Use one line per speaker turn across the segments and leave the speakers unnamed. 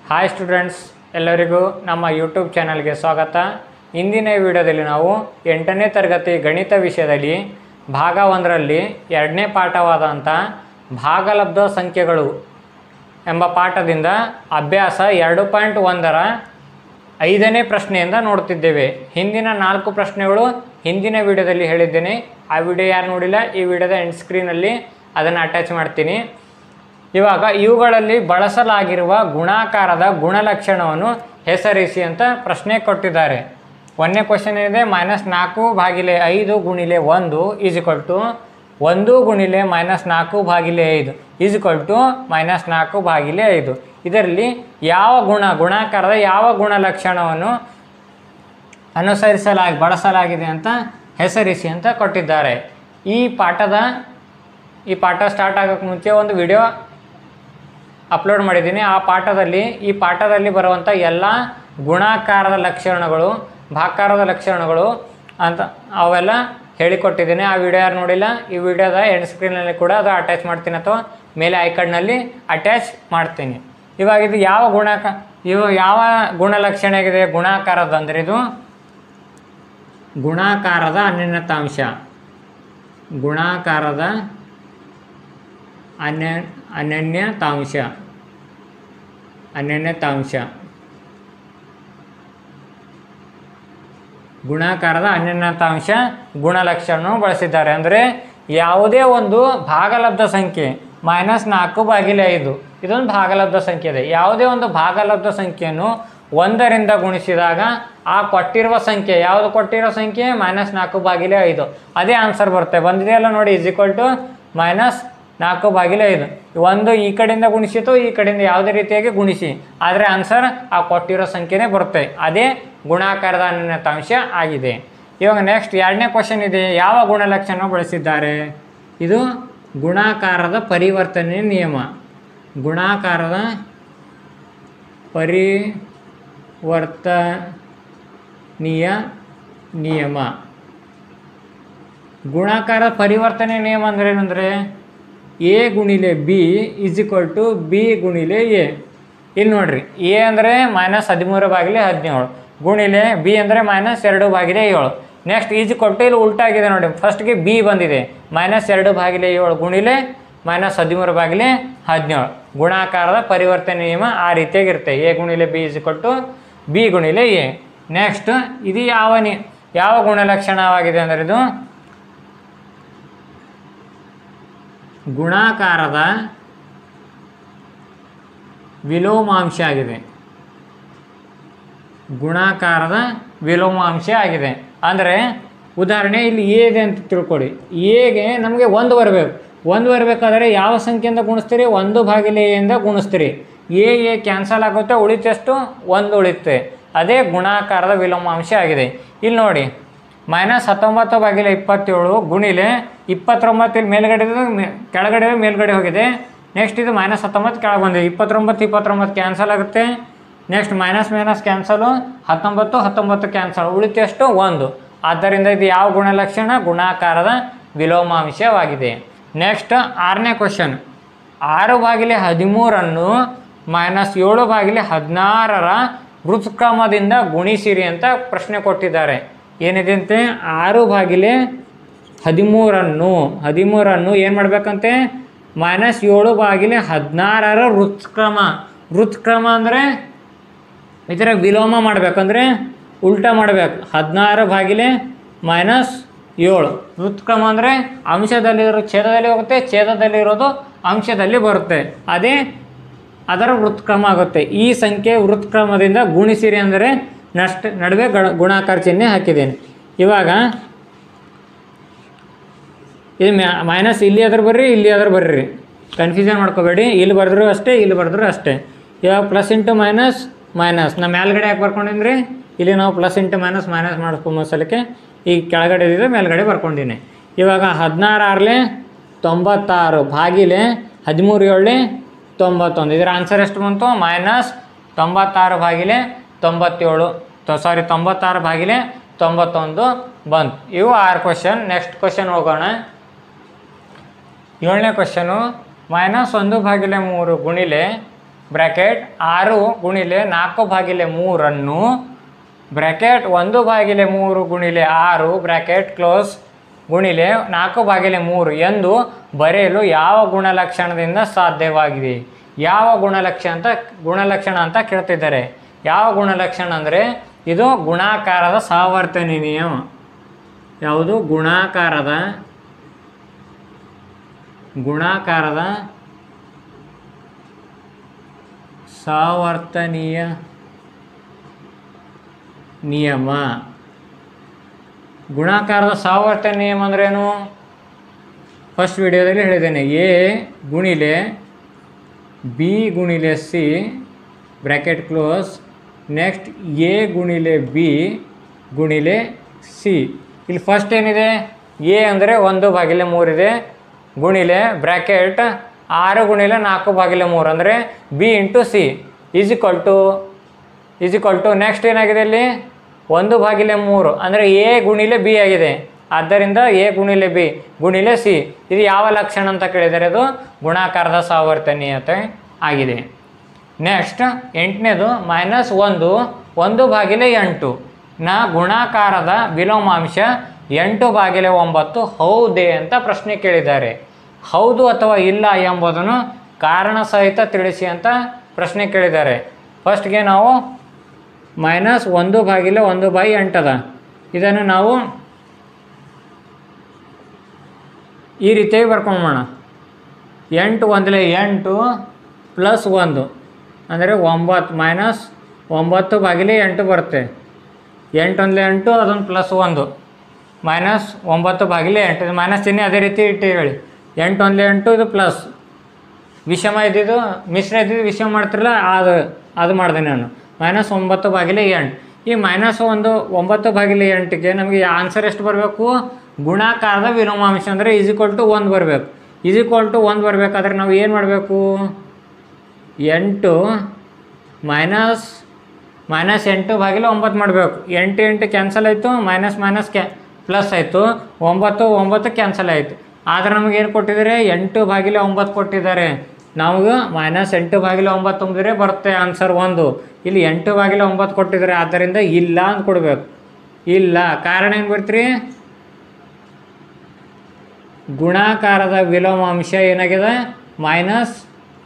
hi students ಎಲ್ಲರಿಗೂ ನಮ್ಮ YouTube ಚಾನಲ್ಗೆ ಸ್ವಾಗತ ಇಂದಿನ ವಿಡಿಯೋದಲ್ಲಿ ನಾವು ಎಂಟನೇ ತರಗತಿ ಗಣಿತ ವಿಷಯದಲ್ಲಿ ಭಾಗ ಒಂದರಲ್ಲಿ ಎರಡನೇ ಪಾಠವಾದಂಥ ಭಾಗಲಬ್ಧ ಸಂಖ್ಯೆಗಳು ಎಂಬ ಪಾಠದಿಂದ ಅಭ್ಯಾಸ ಎರಡು ಪಾಯಿಂಟ್ ಒಂದರ ಐದನೇ ಪ್ರಶ್ನೆಯಿಂದ ನೋಡ್ತಿದ್ದೇವೆ ಹಿಂದಿನ ನಾಲ್ಕು ಪ್ರಶ್ನೆಗಳು ಹಿಂದಿನ ವಿಡಿಯೋದಲ್ಲಿ ಹೇಳಿದ್ದೇನೆ ಆ ವಿಡಿಯೋ ಯಾರು ನೋಡಿಲ್ಲ ಈ ವಿಡಿಯೋದ ಎಂಡ್ ಸ್ಕ್ರೀನಲ್ಲಿ ಅದನ್ನು ಅಟ್ಯಾಚ್ ಮಾಡ್ತೀನಿ ಇವಾಗ ಇವುಗಳಲ್ಲಿ ಬಳಸಲಾಗಿರುವ ಗುಣಾಕಾರದ ಗುಣಲಕ್ಷಣವನ್ನು ಹೆಸರಿಸಿ ಅಂತ ಪ್ರಶ್ನೆ ಕೊಟ್ಟಿದ್ದಾರೆ ಒಂದನೇ ಕ್ವಶನ್ ಇದೆ ಮೈನಸ್ ನಾಲ್ಕು ಭಾಗಿಲೆ ಐದು ಗುಣಿಲೆ ಒಂದು ಈಸ್ ಇಕ್ವಲ್ ಟು ಒಂದು ಗುಣಿಲೆ ಮೈನಸ್ ನಾಲ್ಕು ಭಾಗಿಲೆ ಐದು ಈಸ್ ಇಕ್ವಲ್ ಟು ಮೈನಸ್ ನಾಲ್ಕು ಭಾಗಿಲೆ ಐದು ಇದರಲ್ಲಿ ಯಾವ ಗುಣ ಗುಣಾಕಾರದ ಯಾವ ಗುಣಲಕ್ಷಣವನ್ನು ಅನುಸರಿಸಲಾಗಿ ಬಳಸಲಾಗಿದೆ ಅಂತ ಹೆಸರಿಸಿ ಅಂತ ಕೊಟ್ಟಿದ್ದಾರೆ ಈ ಪಾಠದ ಈ ಪಾಠ ಸ್ಟಾರ್ಟ್ ಆಗೋಕ್ಕೆ ಮುಂಚೆ ಒಂದು ವಿಡಿಯೋ ಅಪ್ಲೋಡ್ ಮಾಡಿದ್ದೀನಿ ಆ ಪಾಠದಲ್ಲಿ ಈ ಪಾಠದಲ್ಲಿ ಬರುವಂಥ ಎಲ್ಲ ಗುಣಾಕಾರದ ಲಕ್ಷಣಗಳು ಭಾಕಾರದ ಲಕ್ಷಣಗಳು ಅಂತ ಅವೆಲ್ಲ ಹೇಳಿಕೊಟ್ಟಿದ್ದೀನಿ ಆ ವಿಡಿಯೋ ಯಾರು ನೋಡಿಲ್ಲ ಈ ವಿಡಿಯೋದ ಎಂಡ್ ಸ್ಕ್ರೀನಲ್ಲಿ ಕೂಡ ಅದು ಅಟ್ಯಾಚ್ ಮಾಡ್ತೀನಿ ಅಥವಾ ಮೇಲೆ ಐಕಡ್ನಲ್ಲಿ ಅಟ್ಯಾಚ್ ಮಾಡ್ತೀನಿ ಇವಾಗ ಇದು ಯಾವ ಗುಣಾಕ ಇವು ಯಾವ ಗುಣಲಕ್ಷಣ ಆಗಿದೆ ಗುಣಾಕಾರದ ಅಂದರೆ ಇದು ಗುಣಾಕಾರದ ಅನ್ಯತಾಂಶ ಗುಣಾಕಾರದ ಅನ್ಯ ಅನನ್ಯತಾಂಶ ಅನನ್ಯತಾಂಶ ಗುಣಾಕಾರದ ಅನನ್ಯತಾಂಶ ಗುಣಲಕ್ಷಣ ಬಳಸಿದ್ದಾರೆ ಅಂದರೆ ಯಾವುದೇ ಒಂದು ಭಾಗಲಬ್ಧ ಸಂಖ್ಯೆ ಮೈನಸ್ ನಾಲ್ಕು ಬಾಗಿಲೆ ಐದು ಇದೊಂದು ಭಾಗಲಬ್ಧ ಸಂಖ್ಯೆ ಇದೆ ಯಾವುದೇ ಒಂದು ಭಾಗಲಬ್ಧ ಸಂಖ್ಯೆಯನ್ನು ಒಂದರಿಂದ ಗುಣಿಸಿದಾಗ ಆ ಕೊಟ್ಟಿರುವ ಸಂಖ್ಯೆ ಯಾವುದು ಕೊಟ್ಟಿರೋ ಸಂಖ್ಯೆ ಮೈನಸ್ ನಾಲ್ಕು ಬಾಗಿಲೆ ಐದು ಅದೇ ಆನ್ಸರ್ ಬರುತ್ತೆ ಬಂದಿದೆಯಲ್ಲ ನೋಡಿ ಇಸ್ ಈಕ್ವಲ್ ಟು ಮೈನಸ್ ನಾಲ್ಕು ಬಾಗಿಲೆ ಐದು ಒಂದು ಈ ಕಡೆಯಿಂದ ಗುಣಿಸಿತು ಈ ಕಡೆಯಿಂದ ಯಾವುದೇ ರೀತಿಯಾಗಿ ಗುಣಿಸಿ ಆದರೆ ಆನ್ಸರ್ ಆ ಕೊಟ್ಟಿರೋ ಸಂಖ್ಯೆನೇ ಬರುತ್ತೆ ಅದೇ ಗುಣಾಕಾರದ ಅನ್ಯತಾಂಶ ಆಗಿದೆ ಇವಾಗ ನೆಕ್ಸ್ಟ್ ಎರಡನೇ ಕ್ವಶನ್ ಇದೆ ಯಾವ ಗುಣಲಕ್ಷಣ ಬಳಸಿದ್ದಾರೆ ಇದು ಗುಣಾಕಾರದ ಪರಿವರ್ತನೆ ನಿಯಮ ಗುಣಾಕಾರದ ಪರಿವರ್ತನೀಯ ನಿಯಮ ಗುಣಾಕಾರ ಪರಿವರ್ತನೆ ನಿಯಮ ಅಂದ್ರೆ ಏನಂದರೆ ಎ ಗುಣಿಲೆ B is equal to B ಗುಣಿಲೆ ಎ ಇಲ್ಲಿ ನೋಡ್ರಿ ಎ ಅಂದರೆ ಮೈನಸ್ ಹದಿಮೂರು ಬಾಗಿಲೆ ಹದಿನೇಳು ಗುಣಿಲೆ ಬಿ ಅಂದರೆ ಮೈನಸ್ ಎರಡು ಬಾಗಿಲೆ ಏಳು ನೆಕ್ಸ್ಟ್ ಈಜ್ ಕೊಟ್ಟು ಇಲ್ಲಿ ಉಲ್ಟಾಗಿದೆ ನೋಡಿ ಫಸ್ಟ್ಗೆ ಬಿ ಬಂದಿದೆ ಮೈನಸ್ ಎರಡು ಬಾಗಿಲೆ ಏಳು ಗುಣಿಲೆ ಮೈನಸ್ ಹದಿಮೂರು ಬಾಗಿಲೆ ಹದಿನೇಳು ಗುಣಾಕಾರದ ಪರಿವರ್ತನೆ ನಿಯಮ ಆ ರೀತಿಯಾಗಿರುತ್ತೆ ಎ ಗುಣಿಲೆ ಬಿ ಇಸ್ ಕೊಟ್ಟು ಬಿ ಗುಣಿಲೆ ಎ ನೆಕ್ಸ್ಟ್ ಇದು ಯಾವ ನಿ ಯಾವ ಗುಣಲಕ್ಷಣವಾಗಿದೆ ಅಂದರೆ ಇದು ಗುಣಾಕಾರದ ವಿಲೋಮಾಂಶ ಆಗಿದೆ ಗುಣಾಕಾರದ ವಿಲೋಮಾಂಶ ಆಗಿದೆ ಅಂದರೆ ಉದಾಹರಣೆ ಇಲ್ಲಿ ಎ ಇದೆ ಅಂತ ತಿಳ್ಕೊಳ್ಳಿ ಎಗೆ ನಮಗೆ ಒಂದು ಬರಬೇಕು ಒಂದು ಬರಬೇಕಾದ್ರೆ ಯಾವ ಸಂಖ್ಯೆಯಿಂದ ಗುಣಿಸ್ತೀರಿ ಒಂದು ಭಾಗಿಲೆ ಎಯಿಂದ ಗುಣಿಸ್ತೀರಿ ಎ ಎ ಕ್ಯಾನ್ಸಲ್ ಆಗುತ್ತೆ ಉಳಿತಷ್ಟು ಒಂದು ಉಳಿಯುತ್ತೆ ಅದೇ ಗುಣಾಕಾರದ ವಿಲೋಮಾಂಶ ಆಗಿದೆ ಇಲ್ಲಿ ನೋಡಿ ಮೈನಸ್ ಹತ್ತೊಂಬತ್ತು ಬಾಗಿಲೆ ಇಪ್ಪತ್ತೇಳು ಗುಣಿಲೆ ಇಪ್ಪತ್ತೊಂಬತ್ತು ಇಲ್ಲಿ ಮೇಲ್ಗಡೆ ಇದೆ, ಮೇ- ಕೆಳಗಡೆ ಇದೆ, ಮೇಲ್ಗಡೆ ಹೋಗಿದೆ ನೆಕ್ಸ್ಟ್ ಇದು ಮೈನಸ್ ಹತ್ತೊಂಬತ್ತು ಕೆಳಗೆ ಬಂದಿದೆ ಇಪ್ಪತ್ತೊಂಬತ್ತು ಇಪ್ಪತ್ತೊಂಬತ್ತು ಕ್ಯಾನ್ಸಲ್ ಆಗುತ್ತೆ ನೆಕ್ಸ್ಟ್ ಮೈನಸ್ ಮೈನಸ್ ಕ್ಯಾನ್ಸಲು ಹತ್ತೊಂಬತ್ತು ಹತ್ತೊಂಬತ್ತು ಕ್ಯಾನ್ಸಲ್ ಉಳಿತೆಷ್ಟು ಒಂದು ಆದ್ದರಿಂದ ಇದು ಯಾವ ಗುಣಲಕ್ಷಣ ಗುಣಾಕಾರದ ವಿಲೋಮಾಂಶವಾಗಿದೆ ನೆಕ್ಸ್ಟ್ ಆರನೇ ಕ್ವಶನ್ ಆರು ಬಾಗಿಲೆ ಹದಿಮೂರನ್ನು ಮೈನಸ್ ಏಳು ಬಾಗಿಲೆ ಹದಿನಾರರ ವೃತ್ಕ್ರಮದಿಂದ ಗುಣಿಸಿರಿ ಅಂತ ಪ್ರಶ್ನೆ ಕೊಟ್ಟಿದ್ದಾರೆ ಏನಿದೆ ಅಂತೆ ಆರು ಬಾಗಿಲೆ ಹದಿಮೂರನ್ನು ಹದಿಮೂರನ್ನು ಏನು ಮಾಡಬೇಕಂತೆ ಮೈನಸ್ ಏಳು ಬಾಗಿಲೆ ಹದಿನಾರರ ವೃತ್ಕ್ರಮ ವೃತ್ಕ್ರಮ ಅಂದರೆ ಇದರ ವಿಲೋಮ ಮಾಡಬೇಕಂದ್ರೆ ಉಲ್ಟಾ ಮಾಡಬೇಕು ಹದಿನಾರು ಬಾಗಿಲೆ ಮೈನಸ್ ಏಳು ವೃತ್ಕ್ರಮ ಅಂದರೆ ಅಂಶದಲ್ಲಿರೋ ಛೇದದಲ್ಲಿ ಹೋಗುತ್ತೆ ಛೇದದಲ್ಲಿರೋದು ಅಂಶದಲ್ಲಿ ಬರುತ್ತೆ ಅದೇ ಅದರ ವೃತ್ಕ್ರಮ ಆಗುತ್ತೆ ಈ ಸಂಖ್ಯೆ ವೃತ್ಕ್ರಮದಿಂದ ಗುಣಿಸಿರಿ ಅಂದರೆ ನಷ್ಟ ನಡುವೆ ಗಣ ಗುಣಾಕಾರ ಚಿಹ್ನೆ ಹಾಕಿದ್ದೇನೆ ಇವಾಗ ಇದು ಮೈನಸ್ ಇಲ್ಲಿ ಅದ್ರ ಬರ್ರಿ ಇಲ್ಲಿ ಅದ್ರ ಬರ್ರಿ ಕನ್ಫ್ಯೂಷನ್ ಮಾಡ್ಕೋಬೇಡಿ ಇಲ್ಲಿ ಬರೆದ್ರು ಅಷ್ಟೇ ಇಲ್ಲಿ ಬರೆದ್ರು ಅಷ್ಟೇ ಇವಾಗ ಪ್ಲಸ್ ಇಂಟು ಮೈನಸ್ ಮೈನಸ್ ನಮ್ಮ ಮೇಲ್ಗಡೆ ಯಾಕೆ ಬರ್ಕೊಂಡಿದ್ರಿ ಇಲ್ಲಿ ನಾವು ಪ್ಲಸ್ ಇಂಟು ಮೈನಸ್ ಮೈನಸ್ ಮಾಡಿಸ್ಕೊಂಬ ಸಲಕ್ಕೆ ಈ ಕೆಳಗಡೆ ಇದ್ದಿದ್ದು ಮೇಲ್ಗಡೆ ಬರ್ಕೊಂಡಿನಿ ಇವಾಗ ಹದಿನಾರು ಆರ್ಲೆ ತೊಂಬತ್ತಾರು ಭಾಗಿಲೆ ಹದಿಮೂರು ಏಳೆ ತೊಂಬತ್ತೊಂದು ಇದರ ಆನ್ಸರ್ ಎಷ್ಟು ಬಂತು ಮೈನಸ್ ತೊಂಬತ್ತಾರು ಭಾಗಿಲೆ ತೊಂಬತ್ತೇಳು ಸಾರಿ ತೊಂಬತ್ತಾರು ಭಾಗಿಲೆ ತೊಂಬತ್ತೊಂದು ಬಂತು ಇವು ಆರು ಕ್ವಶನ್ ನೆಕ್ಸ್ಟ್ ಕ್ವಶನ್ ಹೋಗೋಣ ಏಳನೇ ಕ್ವಶನು ಮೈನಸ್ ಒಂದು ಭಾಗಿಲೆ ಮೂರು ಗುಣಿಲೆ ಬ್ರ್ಯಾಕೆಟ್ ಆರು ಗುಣಿಲೆ ನಾಲ್ಕು ಭಾಗಿಲೆ ಮೂರನ್ನು ಬ್ರ್ಯಾಕೆಟ್ ಒಂದು ಭಾಗಿಲೆ ಮೂರು ಗುಣಿಲೆ ಆರು ಬ್ರ್ಯಾಕೆಟ್ ಕ್ಲೋಸ್ ಗುಣಿಲೆ ನಾಲ್ಕು ಭಾಗಿಲೆ ಮೂರು ಎಂದು ಬರೆಯಲು ಯಾವ ಗುಣಲಕ್ಷಣದಿಂದ ಸಾಧ್ಯವಾಗಿದೆ ಯಾವ ಗುಣಲಕ್ಷಣ ಅಂತ ಗುಣಲಕ್ಷಣ ಅಂತ ಕೇಳ್ತಿದ್ದಾರೆ ಯಾವ ಗುಣಲಕ್ಷಣ ಅಂದರೆ ಇದು ಗುಣಾಕಾರದ ಸಾವರ್ತನಿ ನಿಯಮ ಯಾವುದು ಗುಣಾಕಾರದ ಗುಣಾಕಾರದ ಸಾವರ್ತನೀಯ ನಿಯಮ ಗುಣಾಕಾರದ ಸಾವರ್ತನ ನಿಯಮ ಅಂದ್ರೇನು ಫಸ್ಟ್ ವಿಡಿಯೋದಲ್ಲಿ ಹೇಳಿದ್ದೇನೆ ಎ ಗುಣಿಲೆ ಬಿ ಗುಣಿಲೆ C bracket close next A ಗುಣಿಲೆ ಬಿ ಗುಣಿಲೆ ಸಿ ಇಲ್ಲಿ ಫಸ್ಟ್ ಏನಿದೆ ಎ ಅಂದರೆ ಒಂದು ಭಾಗಿಲೆ ಮೂರಿದೆ ಗುಣಿಲೆ ಬ್ರ್ಯಾಕೆಟ್ ಆರು ಗುಣಿಲೆ ನಾಲ್ಕು ಭಾಗಿಲೆ ಮೂರು ಅಂದರೆ B into C is equal to is equal to next ಏನಾಗಿದೆ ಇಲ್ಲಿ ಒಂದು ಭಾಗಿಲೆ ಮೂರು ಅಂದರೆ ಎ ಗುಣಿಲೆ ಬಿ ಆಗಿದೆ ಆದ್ದರಿಂದ ಎ ಗುಣಿಲೆ ಬಿ ಗುಣಿಲೆ ಸಿ ಇದು ಯಾವ ಲಕ್ಷಣ ಅಂತ ಕೇಳಿದರೆ ಅದು ಗುಣಾಕಾರದ ಸಾವರ್ತನೀಯತೆ ಆಗಿದೆ ನೆಕ್ಸ್ಟ್ ಎಂಟನೇದು ಮೈನಸ್ ಒಂದು ಒಂದು ಭಾಗಿಲೆ ಎಂಟು ನ ಗುಣಾಕಾರದ ವಿಲೋಮಾಂಶ ಎಂಟು ಭಾಗಿಲೆ ಒಂಬತ್ತು ಹೌದೇ ಅಂತ ಪ್ರಶ್ನೆ ಕೇಳಿದ್ದಾರೆ ಹೌದು ಅಥವಾ ಇಲ್ಲ ಎಂಬುದನ್ನು ಕಾರಣ ಸಹಿತ ತಿಳಿಸಿ ಅಂತ ಪ್ರಶ್ನೆ ಕೇಳಿದ್ದಾರೆ ಫಸ್ಟ್ಗೆ ನಾವು ಮೈನಸ್ ಒಂದು ಭಾಗಿಲೆ ಒಂದು ಬೈ ಎಂಟದ ಇದನ್ನು ನಾವು ಈ ರೀತಿಯಾಗಿ ಬರ್ಕೊಂಬೋಣ ಎಂಟು ಒಂದಲೇ ಎಂಟು ಪ್ಲಸ್ ಒಂದು ಅಂದರೆ ಒಂಬತ್ತು ಮೈನಸ್ ಒಂಬತ್ತು ಭಾಗಿಲೆ ಎಂಟು ಬರುತ್ತೆ ಎಂಟು ಒಂದಲೇ ಎಂಟು ಅದೊಂದು ಪ್ಲಸ್ ಒಂದು ಮೈನಸ್ ಒಂಬತ್ತು ಭಾಗಿಲೆ ಎಂಟು ಇದು ಮೈನಸ್ ಚಿಹ್ನೆ ಅದೇ ರೀತಿ ಇಟ್ಟು ಹೇಳಿ ಎಂಟು ಒಂದಲೇ ಎಂಟು ಇದು ಪ್ಲಸ್ ವಿಷಮ ಇದ್ದಿದ್ದು ಮಿಶ್ರ ಇದ್ದಿದ್ದು ವಿಷಮ ಮಾಡ್ತಿರಲ್ಲ ಅದು ಅದು ಮಾಡಿದೆ ನಾನು ಮೈನಸ್ ಒಂಬತ್ತು ಭಾಗಿಲೆ ಎಂಟು ಈ ಮೈನಸ್ ಒಂದು ಒಂಬತ್ತು ಭಾಗಿಲೆ ಎಂಟಿಗೆ ನಮಗೆ ಆನ್ಸರ್ ಎಷ್ಟು ಬರಬೇಕು ಗುಣಾಕಾರದ ವಿಲೋಮಾಂಶ ಅಂದರೆ ಈಸ್ ಈಕ್ವಲ್ ಟು ಒಂದು ಬರಬೇಕು ಈಸ್ ಈಕ್ವಲ್ ಟು ಒಂದು ಬರಬೇಕಾದ್ರೆ ನಾವು ಏನು ಮಾಡಬೇಕು ಎಂಟು ಮೈನಸ್ ಮೈನಸ್ ಎಂಟು ಭಾಗಿಲೆ ಒಂಬತ್ತು ಮಾಡಬೇಕು ಎಂಟು ಎಂಟು ಕ್ಯಾನ್ಸಲ್ ಆಯಿತು ಮೈನಸ್ ಮೈನಸ್ ಕ್ಯಾ ಪ್ಲಸ್ ಆಯಿತು ಒಂಬತ್ತು ಒಂಬತ್ತು ಕ್ಯಾನ್ಸಲ್ ಆಯಿತು ಆದರೆ ನಮಗೆ ಏನು ಕೊಟ್ಟಿದ್ದಾರೆ ಎಂಟು ಭಾಗಿಲೆ ಒಂಬತ್ತು ಕೊಟ್ಟಿದ್ದಾರೆ ನಮಗೆ ಮೈನಸ್ ಎಂಟು ಭಾಗಿಲೆ ಒಂಬತ್ತು ತುಂಬಿದ್ರೆ ಬರುತ್ತೆ ಆನ್ಸರ್ ಒಂದು ಇಲ್ಲಿ ಎಂಟು ಭಾಗಿಲೆ ಒಂಬತ್ತು ಕೊಟ್ಟಿದ್ದಾರೆ ಆದ್ದರಿಂದ ಇಲ್ಲ ಅಂತ ಕೊಡಬೇಕು ಇಲ್ಲ ಕಾರಣ ಏನು ಬರ್ತೀರಿ ಗುಣಾಕಾರದ ವಿಲೋಮಾಂಶ ಏನಾಗಿದೆ ಮೈನಸ್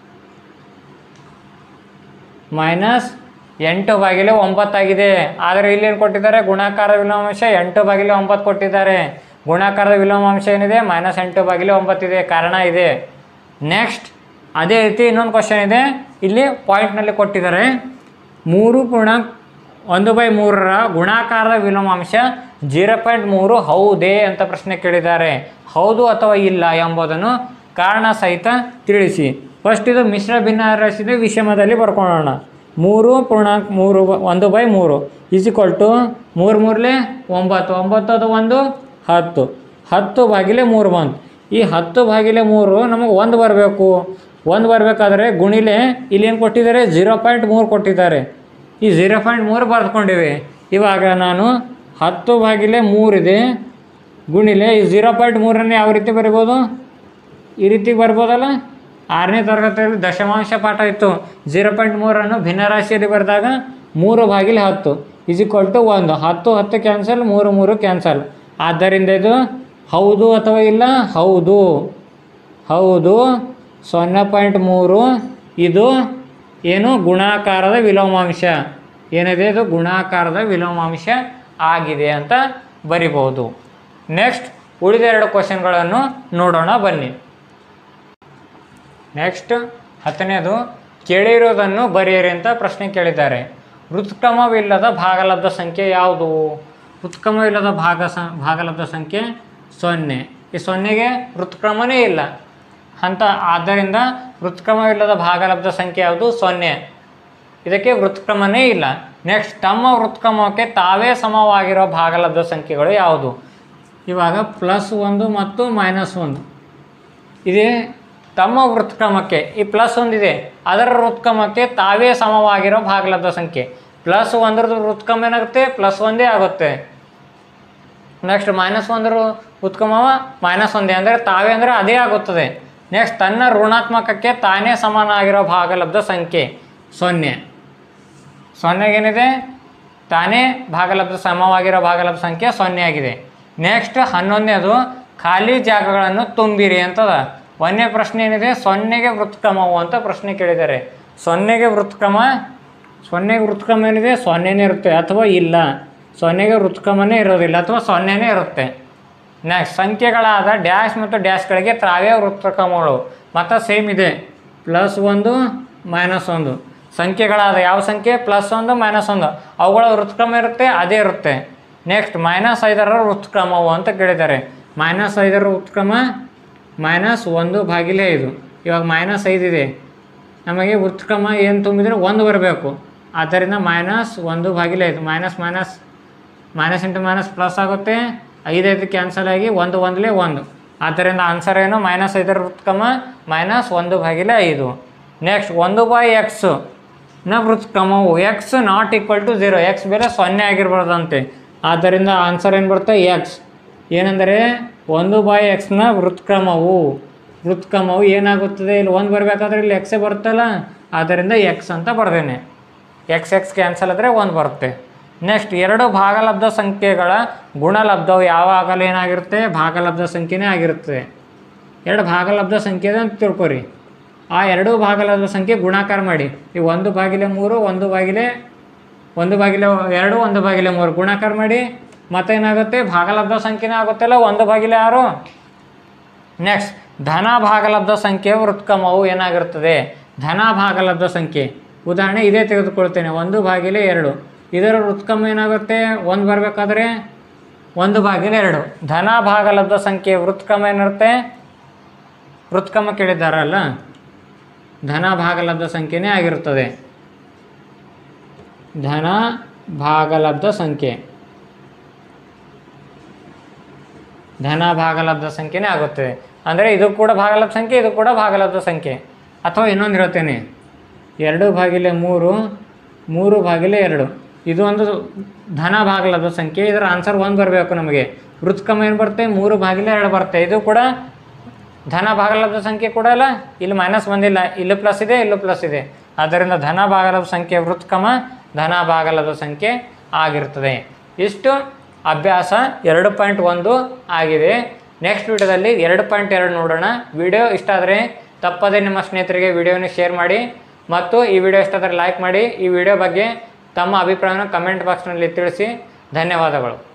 ಮೈನಸ್ ಎಂಟು ಬಾಗಿಲೆ ಒಂಬತ್ತಾಗಿದೆ ಆದರೆ ಇಲ್ಲೇನು ಕೊಟ್ಟಿದ್ದಾರೆ ಗುಣಾಕಾರ ವಿಲೋಮಾಂಶ ಎಂಟು ಬಾಗಿಲೆ ಒಂಬತ್ತು ಕೊಟ್ಟಿದ್ದಾರೆ ಗುಣಾಕಾರದ ವಿಲೋಮಾಂಶ ಏನಿದೆ ಮೈನಸ್ ಎಂಟು ಬಾಗಿಲೆ ಒಂಬತ್ತಿದೆ ಕಾರಣ ಇದೆ ನೆಕ್ಸ್ಟ್ ಅದೇ ರೀತಿ ಇನ್ನೊಂದು ಕ್ವಶನ್ ಇದೆ ಇಲ್ಲಿ ಪಾಯಿಂಟ್ನಲ್ಲಿ ಕೊಟ್ಟಿದ್ದಾರೆ ಮೂರು ಪೂರ್ಣಾಂಕ ಒಂದು ಬೈ ಮೂರರ ಗುಣಾಕಾರದ ವಿಲೋಮಾಂಶ ಜೀರೋ ಪಾಯಿಂಟ್ ಮೂರು ಹೌದೇ ಅಂತ ಪ್ರಶ್ನೆ ಕೇಳಿದ್ದಾರೆ ಹೌದು ಅಥವಾ ಇಲ್ಲ ಎಂಬುದನ್ನು ಕಾರಣ ಸಹಿತ ತಿಳಿಸಿ ಫಸ್ಟ್ ಇದು ಮಿಶ್ರ ಭಿನ್ನರಾಶಿದೆ ವಿಷಮದಲ್ಲಿ ಬರ್ಕೊಳ್ಳೋಣ ಮೂರು ಪೂರ್ಣಾಂಕ ಮೂರು ಬ- ಒಂದು ಬೈ ಮೂರು ಈಸ್ ಈಕ್ವಲ್ ಟು ಮೂರು ಮೂರಲೆ ಒಂಬತ್ತು ಒಂಬತ್ತು ಅದು ಒಂದು ಹತ್ತು ಹತ್ತು ಭಾಗಿಲೆ ಮೂರು ಬಂತು ಈ ಹತ್ತು ಭಾಗಿಲೆ ಮೂರು ನಮಗೆ ಒಂದು ಬರಬೇಕು ಒಂದು ಬರಬೇಕಾದ್ರೆ ಗುಣಿಲೆ ಇಲ್ಲಿ ಏನು ಕೊಟ್ಟಿದ್ದಾರೆ ಜೀರೋ ಪಾಯಿಂಟ್ ಮೂರು ಕೊಟ್ಟಿದ್ದಾರೆ ಈ ಝೀರೋ ಪಾಯಿಂಟ್ ಮೂರು ಬರೆದುಕೊಂಡಿವಿ ಇವಾಗ ನಾನು ಹತ್ತು ಭಾಗಿಲೆ ಮೂರಿದೆ ಗುಣಿಲೆ ಈ ಝೀರೋ ಪಾಯಿಂಟ್ ಮೂರನ್ನು ಯಾವ ರೀತಿ ಬರಿಬೋದು ಈ ರೀತಿ ಬರ್ಬೋದಲ್ಲ ಆರನೇ ತರಗತಿಯಲ್ಲಿ ದಶಮಾಂಶ ಪಾಠ ಇತ್ತು ಜೀರೋ ಪಾಯಿಂಟ್ ಮೂರನ್ನು ಭಿನ್ನರಾಶಿಯಲ್ಲಿ ಬರೆದಾಗ ಮೂರು ಭಾಗಿಲೆ ಹತ್ತು ಇಸ್ ಈಕ್ವಲ್ ಟು ಒಂದು ಹತ್ತು ಹತ್ತು ಕ್ಯಾನ್ಸಲ್ ಮೂರು ಮೂರು ಕ್ಯಾನ್ಸಲ್ ಆದ್ದರಿಂದ ಇದು ಹೌದು ಅಥವಾ ಇಲ್ಲ ಹೌದು ಹೌದು ಸೊನ್ನೆ ಪಾಯಿಂಟ್ ಮೂರು ಇದು ಏನು ಗುಣಾಕಾರದ ವಿಲೋಮಾಂಶ ಏನಿದೆ ಇದು ಗುಣಾಕಾರದ ವಿಲೋಮಾಂಶ ಆಗಿದೆ ಅಂತ ಬರಿಬೋದು ನೆಕ್ಸ್ಟ್ ಉಳಿದ ಎರಡು ಕ್ವಶನ್ಗಳನ್ನು ನೋಡೋಣ ಬನ್ನಿ ನೆಕ್ಸ್ಟ್ ಹತ್ತನೇದು ಕೇಳಿರೋದನ್ನು ಬರೆಯಿರಿ ಅಂತ ಪ್ರಶ್ನೆ ಕೇಳಿದ್ದಾರೆ ಹೃತ್ಕ್ರಮವಿಲ್ಲದ ಭಾಗಲಬ್ಧ ಸಂಖ್ಯೆ ಯಾವುದು ಹೃತ್ಕ್ರಮವಿಲ್ಲದ ಭಾಗ ಸ ಭಾಗಲಬ್ಧ ಸಂಖ್ಯೆ ಸೊನ್ನೆ ಈ ಸೊನ್ನೆಗೆ ಹೃತ್ಕ್ರಮನೇ ಇಲ್ಲ ಅಂತ ಆದ್ದರಿಂದ ಹೃತ್ಕ್ರಮವಿಲ್ಲದ ಭಾಗಲಬ್ಧ ಸಂಖ್ಯೆ ಯಾವುದು ಸೊನ್ನೆ ಇದಕ್ಕೆ ವೃತ್ಕ್ರಮನೇ ಇಲ್ಲ ನೆಕ್ಸ್ಟ್ ತಮ್ಮ ವೃತ್ಕ್ರಮಕ್ಕೆ ತಾವೇ ಸಮವಾಗಿರೋ ಭಾಗಲಬ್ಧ ಸಂಖ್ಯೆಗಳು ಯಾವುದು ಇವಾಗ ಪ್ಲಸ್ ಒಂದು ಮತ್ತು ಮೈನಸ್ ಒಂದು ಇದೇ ತಮ್ಮ ವೃತ್ಕ್ರಮಕ್ಕೆ ಈ ಪ್ಲಸ್ ಒಂದಿದೆ ಅದರ ವೃತ್ಕ್ರಮಕ್ಕೆ ತಾವೇ ಸಮವಾಗಿರೋ ಭಾಗಲಬ್ಧ ಸಂಖ್ಯೆ ಪ್ಲಸ್ ಒಂದರದ್ದು ವೃತ್ಕ್ರಮ ಏನಾಗುತ್ತೆ ಪ್ಲಸ್ ಒಂದೇ ಆಗುತ್ತೆ ನೆಕ್ಸ್ಟ್ ಮೈನಸ್ ಒಂದರ ಉತ್ಕ್ರಮ ಮೈನಸ್ ಒಂದೇ ಅಂದರೆ ತಾವೇ ಅಂದರೆ ಅದೇ ಆಗುತ್ತದೆ ನೆಕ್ಸ್ಟ್ ತನ್ನ ಋಣಾತ್ಮಕಕ್ಕೆ ತಾನೇ ಸಮಾನ ಭಾಗಲಬ್ಧ ಸಂಖ್ಯೆ ಸೊನ್ನೆ ಸೊನ್ನೆಗೇನಿದೆ ತಾನೇ ಭಾಗಲಬ್ಧ ಸಮವಾಗಿರೋ ಭಾಗಲಬ್ಧ ಸಂಖ್ಯೆ ಸೊನ್ನೆ ಆಗಿದೆ ನೆಕ್ಸ್ಟ್ ಹನ್ನೊಂದನೇದು ಖಾಲಿ ಜಾಗಗಳನ್ನು ತುಂಬಿರಿ ಅಂತದ ಒಂದನೇ ಪ್ರಶ್ನೆ ಏನಿದೆ ಸೊನ್ನೆಗೆ ವೃತ್ಕ್ರಮವು ಅಂತ ಪ್ರಶ್ನೆ ಕೇಳಿದ್ದಾರೆ ಸೊನ್ನೆಗೆ ವೃತ್ಕ್ರಮ ಸೊನ್ನೆಗೆ ವೃತ್ಕ್ರಮ ಏನಿದೆ ಸೊನ್ನೆನೇ ಇರುತ್ತೆ ಅಥವಾ ಇಲ್ಲ ಸೊನ್ನೆಗೆ ವೃತ್ಕ್ರಮನೇ ಇರೋದಿಲ್ಲ ಅಥವಾ ಸೊನ್ನೆನೇ ಇರುತ್ತೆ ನೆಕ್ಸ್ಟ್ ಸಂಖ್ಯೆಗಳಾದ ಡ್ಯಾಶ್ ಮತ್ತು ಡ್ಯಾಶ್ಗಳಿಗೆ ತ್ರಾವೇ ವೃತ್ತಕ್ರಮಗಳು ಮತ್ತು ಸೇಮ್ ಇದೆ ಪ್ಲಸ್ ಒಂದು ಮೈನಸ್ ಒಂದು ಸಂಖ್ಯೆಗಳಾದ ಯಾವ ಸಂಖ್ಯೆ ಪ್ಲಸ್ ಒಂದು ಮೈನಸ್ ಒಂದು ಅವುಗಳ ವೃತ್ಕ್ರಮ ಇರುತ್ತೆ ಅದೇ ಇರುತ್ತೆ ನೆಕ್ಸ್ಟ್ ಮೈನಸ್ ಐದರ ವೃತ್ಕ್ರಮವು ಅಂತ ಕೇಳಿದ್ದಾರೆ ಮೈನಸ್ ಐದರ ವೃತ್ಕ್ರಮ ಮೈನಸ್ ಒಂದು ಭಾಗಿಲೆ ಐದು ಇವಾಗ ಮೈನಸ್ ಐದಿದೆ ನಮಗೆ ವೃತ್ಕ್ರಮ ಏನು ತುಂಬಿದರೆ ಒಂದು ಬರಬೇಕು ಆದ್ದರಿಂದ ಮೈನಸ್ ಒಂದು ಭಾಗಿಲೆ ಐದು minus minus minus into minus plus ಆಗುತ್ತೆ ಐದೈದು ಕ್ಯಾನ್ಸಲ್ ಆಗಿ ಒಂದು ಒಂದಲೇ ಒಂದು ಆದ್ದರಿಂದ ಆನ್ಸರ್ ಏನು ಮೈನಸ್ ಐದರ ವೃತ್ಕ್ರಮ ಮೈನಸ್ ಒಂದು ಭಾಗಿಲೆ ಐದು ನೆಕ್ಸ್ಟ್ ಒಂದು ಬೈ ಎಕ್ಸ್ ನ ವೃತ್ಕ್ರಮವು x not equal to zero x ಬೇರೆ ಸೊನ್ನೆ ಆಗಿರ್ಬಾರ್ದಂತೆ ಆದ್ದರಿಂದ ಆನ್ಸರ್ ಏನು ಬರುತ್ತೆ ಎಕ್ಸ್ ಏನೆಂದರೆ ಒಂದು ಬೈ ಎಕ್ಸ್ನ ವೃತ್ಕ್ರಮವು ವೃತ್ಕ್ರಮವು ಏನಾಗುತ್ತದೆ ಇಲ್ಲಿ ಒಂದು ಬರಬೇಕಾದ್ರೆ ಇಲ್ಲಿ ಎಕ್ಸೇ ಬರುತ್ತಲ್ಲ ಆದ್ದರಿಂದ ಎಕ್ಸ್ ಅಂತ ಬರ್ದೇನೆ ಎಕ್ಸ್ ಎಕ್ಸ್ ಕ್ಯಾನ್ಸಲ್ ಆದರೆ ಒಂದು ಬರುತ್ತೆ ನೆಕ್ಸ್ಟ್ ಎರಡು ಭಾಗಲಬ್ಧ ಸಂಖ್ಯೆಗಳ ಗುಣಲಬ್ಧವು ಯಾವಾಗಲೂ ಏನಾಗಿರುತ್ತೆ ಭಾಗಲಬ್ಧ ಸಂಖ್ಯೆನೇ ಆಗಿರುತ್ತದೆ ಎರಡು ಭಾಗಲಬ್ಧ ಸಂಖ್ಯೆ ಇದೆ ಅಂತ ತಿಳ್ಕೊರಿ ಆ ಎರಡು ಭಾಗಲಬ್ಧ ಸಂಖ್ಯೆ ಗುಣಾಕಾರ ಮಾಡಿ ಈ ಒಂದು ಬಾಗಿಲೆ ಮೂರು ಒಂದು ಬಾಗಿಲೆ ಒಂದು ಬಾಗಿಲೆ ಎರಡು ಒಂದು ಬಾಗಿಲೆ ಮೂರು ಗುಣಾಕಾರ ಮಾಡಿ ಮತ್ತೇನಾಗುತ್ತೆ ಭಾಗಲಬ್ಧ ಸಂಖ್ಯೆನೇ ಆಗುತ್ತಲ್ಲ ಒಂದು ಬಾಗಿಲೆ ಆರು ನೆಕ್ಸ್ಟ್ ಧನ ಭಾಗಲಬ್ಧ ಸಂಖ್ಯೆ ವೃತ್ಕಮವು ಏನಾಗಿರ್ತದೆ ಧನ ಭಾಗಲಬ್ಧ ಸಂಖ್ಯೆ ಉದಾಹರಣೆ ಇದೇ ತೆಗೆದುಕೊಳ್ತೇನೆ ಒಂದು ಬಾಗಿಲೆ ಎರಡು ಇದರ ವೃತ್ಕಮ ಏನಾಗುತ್ತೆ ಒಂದು ಬರಬೇಕಾದ್ರೆ ಒಂದು ಬಾಗಿಲೆ ಎರಡು ಧನ ಭಾಗಲಬ್ಧ ಸಂಖ್ಯೆ ವೃತ್ಕಮ ಏನಿರುತ್ತೆ ವೃತ್ಕಮ ಕೇಳಿದ್ದಾರಲ್ಲ ಧನ ಭಾಗಲಬ್ಧ ಸಂಖ್ಯೆನೇ ಆಗಿರುತ್ತದೆ ಧನ ಭಾಗಲಬ್ಧ ಸಂಖ್ಯೆ ಧನ ಭಾಗಲಬ್ಧ ಸಂಖ್ಯೆನೇ ಆಗುತ್ತದೆ ಅಂದರೆ ಇದು ಕೂಡ ಭಾಗಲಬ್ಧ ಸಂಖ್ಯೆ ಇದು ಕೂಡ ಭಾಗಲಬ್ಧ ಸಂಖ್ಯೆ ಅಥವಾ ಇನ್ನೊಂದು ಹೇಳ್ತೇನೆ ಎರಡು ಭಾಗಿಲೆ ಮೂರು ಮೂರು ಭಾಗಿಲೆ ಎರಡು ಇದು ಒಂದು ಧನ ಭಾಗಲಬ್ಧ ಸಂಖ್ಯೆ ಇದರ ಆನ್ಸರ್ ಒಂದು ಬರಬೇಕು ನಮಗೆ ವೃತ್ಕಮ ಏನು ಬರುತ್ತೆ ಮೂರು ಭಾಗಿಲೆ ಎರಡು ಬರುತ್ತೆ ಇದು ಕೂಡ ಧನ ಭಾಗಲಬ್ಧ ಸಂಖ್ಯೆ ಕೂಡ ಅಲ್ಲ ಇಲ್ಲಿ ಮೈನಸ್ ಬಂದಿಲ್ಲ ಇಲ್ಲಿ ಪ್ಲಸ್ ಇದೆ ಇಲ್ಲೂ ಪ್ಲಸ್ ಇದೆ ಆದ್ದರಿಂದ ಧನ ಭಾಗಲಬ್ಧ ಸಂಖ್ಯೆ ವೃತ್ಕಮ ಧನ ಭಾಗಲಬ್ಧ ಸಂಖ್ಯೆ ಆಗಿರ್ತದೆ ಇಷ್ಟು ಅಭ್ಯಾಸ ಎರಡು ಪಾಯಿಂಟ್ ಒಂದು ಆಗಿದೆ ನೆಕ್ಸ್ಟ್ ವಿಡಿಯೋದಲ್ಲಿ ಎರಡು ಪಾಯಿಂಟ್ ಎರಡು ನೋಡೋಣ ವಿಡಿಯೋ ಇಷ್ಟ ಆದರೆ ತಪ್ಪದೇ ನಿಮ್ಮ ಸ್ನೇಹಿತರಿಗೆ ವಿಡಿಯೋನ ಶೇರ್ ಮಾಡಿ ಮತ್ತು ಈ ವಿಡಿಯೋ ಇಷ್ಟ ಆದರೆ ಲೈಕ್ ಮಾಡಿ ಈ ವಿಡಿಯೋ ಬಗ್ಗೆ ತಮ್ಮ ಅಭಿಪ್ರಾಯವನ್ನು ಕಮೆಂಟ್ ಬಾಕ್ಸ್ನಲ್ಲಿ ತಿಳಿಸಿ ಧನ್ಯವಾದಗಳು